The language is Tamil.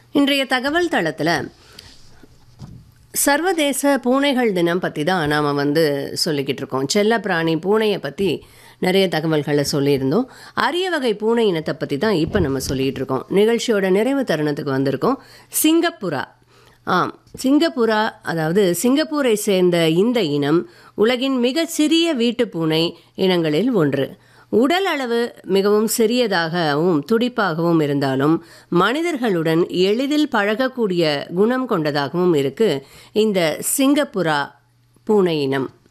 இன்றைய தகவல் தளத்தில் சர்வதேச பூனைகள் தினம் பற்றி தான் நாம் வந்து சொல்லிக்கிட்டு இருக்கோம் செல்ல பிராணி பூனையை பற்றி நிறைய தகவல்களை சொல்லியிருந்தோம் அரிய வகை பூனை இனத்தை பற்றி தான் இப்போ நம்ம சொல்லிகிட்டு இருக்கோம் நிகழ்ச்சியோட நிறைவு தருணத்துக்கு வந்திருக்கோம் சிங்கப்புரா ஆம் சிங்கப்புரா அதாவது சிங்கப்பூரை சேர்ந்த இந்த இனம் உலகின் மிக சிறிய வீட்டு பூனை இனங்களில் ஒன்று உடல் அளவு மிகவும் சிறியதாகவும் துடிப்பாகவும் இருந்தாலும் மனிதர்களுடன் எளிதில் பழகக்கூடிய குணம் கொண்டதாகவும் இருக்கு இந்த சிங்கப்புரா பூனை இனம்